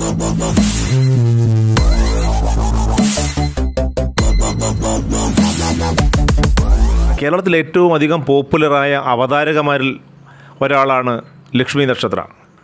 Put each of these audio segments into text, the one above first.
കേരളത്തിൽ ഏറ്റവും അധികം പോപ്പുലറായ അവതാരകമാരിൽ ഒരാളാണ് ലക്ഷ്മി നക്ഷത്ര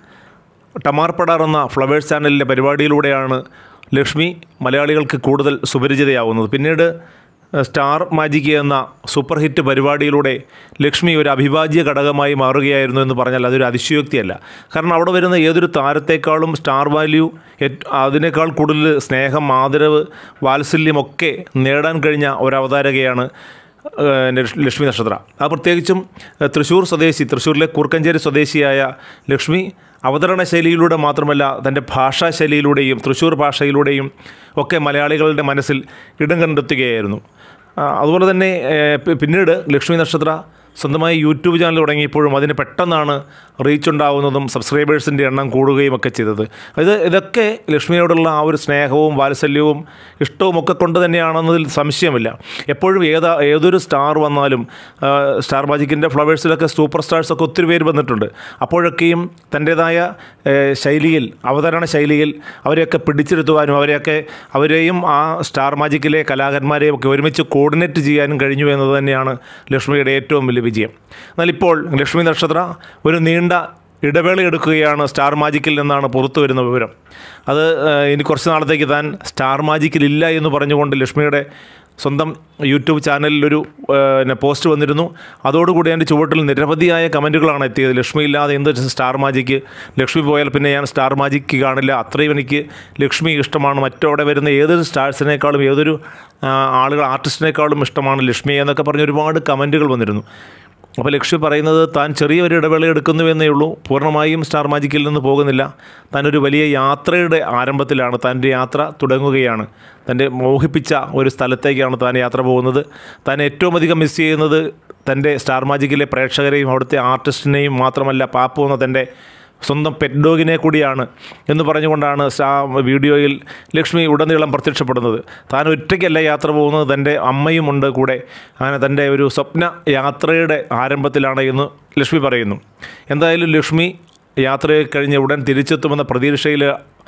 ടമാർപ്പടാർ എന്ന ഫ്ലവേഴ്സ് ചാനലിലെ പരിപാടിയിലൂടെയാണ് ലക്ഷ്മി മലയാളികൾക്ക് കൂടുതൽ സുപരിചിതയാവുന്നത് പിന്നീട് ഏഹ്, സ്റ്റാർ മാജിക് എന്ന സൂപ്പർ ഹിറ്റ് പരിപാടിയിലൂടെ ലക്ഷ്മി ഒരു അവിഭാജ്യ ഘടകമായി മാറുകയായിരുന്നു എന്ന് പറഞ്ഞാൽ അതൊരു അതിശയോക്തിയല്ല കാരണം അവിടെ വരുന്ന ഏതൊരു താരത്തെക്കാളും സ്റ്റാർ വാല്യൂ ഏറ്റ- അതിനേക്കാൾ കൂടുതൽ സ്നേഹം ആദരവ് വാത്സല്യമൊക്കെ നേടാൻ കഴിഞ്ഞ ഒരു അവതാരകയാണ് ഏഹ് ലക്ഷ്- ലക്ഷ്മി നക്ഷത്ര ആ പ്രത്യേകിച്ചും ഏഹ് തൃശ്ശൂർ സ്വദേശി തൃശ്ശൂരിലെ കൂർക്കഞ്ചേരി സ്വദേശിയായ ലക്ഷ്മി അവതരണ ശൈലിയിലൂടെ മാത്രമല്ല തൻ്റെ ഭാഷാ ശൈലിയിലൂടെയും തൃശ്ശൂർ ഭാഷയിലൂടെയും ഒക്കെ മലയാളികളുടെ മനസ്സിൽ ഇടം കണ്ടെത്തുകയായിരുന്നു ആ, അതുപോലെ തന്നെ ഏഹ് പി- പിന്നീട് ലക്ഷ്മി നക്ഷത്ര സ്വന്തമായി യൂട്യൂബ് ചാനൽ തുടങ്ങിയപ്പോഴും അതിന് പെട്ടെന്നാണ് റീച്ച് ഉണ്ടാവുന്നതും സബ്സ്ക്രൈബേഴ്സിൻ്റെ എണ്ണം കൂടുകയും ഒക്കെ ചെയ്തത് ഇത് ഇതൊക്കെ ലക്ഷ്മിയോടുള്ള ആ ഒരു സ്നേഹവും വാത്സല്യവും ഇഷ്ടവും ഒക്കെ കൊണ്ട് തന്നെയാണെന്നതിൽ സംശയമില്ല എപ്പോഴും ഏതാ ഏതൊരു സ്റ്റാർ വന്നാലും ആ, സ്റ്റാർ മാജിക്കിൻ്റെ ഫ്ലവേഴ്സിലൊക്കെ സൂപ്പർ സ്റ്റാർസൊക്കെ ഒത്തിരി പേര് വന്നിട്ടുണ്ട് അപ്പോഴൊക്കെയും തൻ്റേതായ ഏഹ്, ശൈലിയിൽ അവതരണ ശൈലിയിൽ അവരെയൊക്കെ പിടിച്ചെടുത്തുവാനും അവരെയൊക്കെ അവരെയും ആ സ്റ്റാർ മാജിക്കിലെ കലാകാരന്മാരെയും ഒക്കെ ഒരുമിച്ച് കോർഡിനേറ്റ് ചെയ്യാനും കഴിഞ്ഞു എന്നത് തന്നെയാണ് ലക്ഷ്മിയുടെ ഏറ്റവും വലിയ വിജയം എന്നാൽ ഇപ്പോൾ ലക്ഷ്മി നക്ഷത്ര ഒരു നീണ്ട ഇടവേള എടുക്കുകയാണ് സ്റ്റാർ മാജിക്കിൽ നിന്നാണ് പുറത്തു വരുന്ന വിവരം അത് ഏഹ്, ഇനി കുറച്ച് നാളത്തേക്ക് താൻ സ്റ്റാർ മാജിക്കിൽ ഇല്ല എന്ന് പറഞ്ഞുകൊണ്ട് ലക്ഷ്മിയുടെ സ്വന്തം യൂട്യൂബ് ചാനലിൽ ഒരു ഏഹ്, പിന്നെ പോസ്റ്റ് വന്നിരുന്നു അതോടുകൂടി അതിൻ്റെ ചുവട്ടിൽ നിരവധിയായ കമൻറ്റുകളാണ് എത്തിയത് ലക്ഷ്മി ഇല്ലാതെ എന്ത് സ്റ്റാർ മാജിക്ക് ലക്ഷ്മി പോയാൽ പിന്നെ ഞാൻ സ്റ്റാർ മാജിക്ക് കാണില്ല അത്രയും എനിക്ക് ലക്ഷ്മി ഇഷ്ടമാണ് മറ്റവിടെ വരുന്ന ഏതൊരു സ്റ്റാർസിനേക്കാളും ഏതൊരു ആ, ആളുകൾ ആർട്ടിസ്റ്റിനേക്കാളും ഇഷ്ടമാണ് ലക്ഷ്മി എന്നൊക്കെ പറഞ്ഞ് ഒരുപാട് കമൻറ്റുകൾ വന്നിരുന്നു അപ്പോൾ ലക്ഷ്മി പറയുന്നത് താൻ ചെറിയൊരു ഇടവേള എടുക്കുന്നു എന്നേ ഉള്ളൂ പൂർണ്ണമായും സ്റ്റാർ മാജിക്കിൽ നിന്ന് പോകുന്നില്ല താൻ ഒരു വലിയ യാത്രയുടെ ആരംഭത്തിലാണ് തൻ്റെ യാത്ര തുടങ്ങുകയാണ് തൻ്റെ മോഹിപ്പിച്ച ഒരു സ്ഥലത്തേക്കാണ് താൻ യാത്ര പോകുന്നത് താൻ ഏറ്റവും അധികം മിസ് ചെയ്യുന്നത് തൻ്റെ സ്റ്റാർ മാജിക്കിലെ പ്രേക്ഷകരെയും അവിടുത്തെ ആർട്ടിസ്റ്റിനെയും മാത്രമല്ല പാപ്പു എന്ന തൻ്റെ സ്വന്തം പെറ്റ് ഡോഗിനെ കൂടിയാണ് എന്ന് പറഞ്ഞുകൊണ്ടാണ് ആ വീഡിയോയിൽ ലക്ഷ്മി ഉടനീളം പ്രത്യക്ഷപ്പെടുന്നത് താൻ ഒറ്റയ്ക്കല്ല യാത്ര പോകുന്നത് തൻ്റെ അമ്മയുമുണ്ട് കൂടെ അങ്ങനെ തൻ്റെ ഒരു സ്വപ്ന യാത്രയുടെ ആരംഭത്തിലാണ് എന്ന് ലക്ഷ്മി പറയുന്നു എന്തായാലും ലക്ഷ്മി യാത്ര കഴിഞ്ഞ് ഉടൻ തിരിച്ചെത്തുമെന്ന പ്രതീക്ഷയിൽ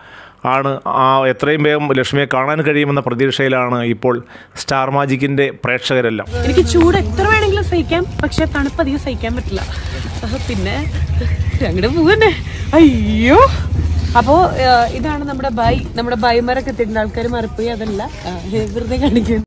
ആണ് ആ എത്രയും വേഗം ലക്ഷ്മിയെ കാണാൻ കഴിയുമെന്ന പ്രതീക്ഷയിലാണ് ഇപ്പോൾ സ്റ്റാർ മാജിക്കിൻ്റെ പ്രേക്ഷകരെല്ലാം എനിക്ക് ചൂട് എത്ര വേണമെങ്കിലും സഹിക്കാം പക്ഷെ തണുപ്പ് അധികം സഹിക്കാൻ പറ്റില്ല ആഹ് പിന്നെ അങ്ങോട്ട് പോവന്നെ അയ്യോ അപ്പോ ആഹ് ഇതാണ് നമ്മുടെ ബൈ നമ്മുടെ ബൈമരൊക്കെ എത്തിയിട്ടുണ്ട് ആൾക്കാർ മറപ്പോയി അതല്ല ആഹ് വെറുതെ കാണിക്കുന്നു